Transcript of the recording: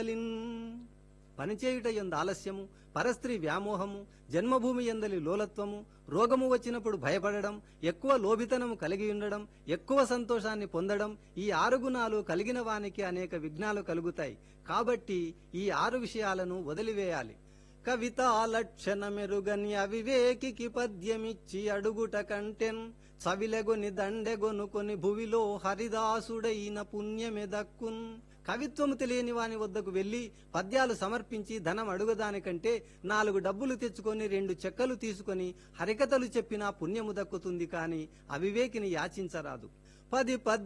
ఎందలిన్ పనిచేయుట ఎందు ఆలస్యము పరస్త్రీ వ్యామోహము జన్మభూమి ఎందలి లోలత్వము రోగము వచ్చినప్పుడు భయపడడం ఎక్కువ లోభితనము కలిగి ఉండడం ఎక్కువ సంతోషాన్ని పొందడం ఈ ఆరు గుణాలు కలిగిన వానికి అనేక విఘ్నాలు కలుగుతాయి కాబట్టి ఈ ఆరు విషయాలను వదిలివేయాలి కవిత లక్షణ మెరుగని అవివేకికి పద్యమిచ్చి అడుగుట కంటెన్ చవిలెగొని దండెగొనుకొని భువిలో హరిదాసుడైన పుణ్యమె దక్కున్ కవిత్వము తెలియని వాని వద్దకు వెళ్లి పద్యాలు సమర్పించి ధనం అడుగదానికంటే నాలుగు డబ్బులు తెచ్చుకొని రెండు చెక్కలు తీసుకొని హరికథలు చెప్పినా పుణ్యము దక్కుతుంది కాని అవివేకిని యాచించరాదు పది పద్య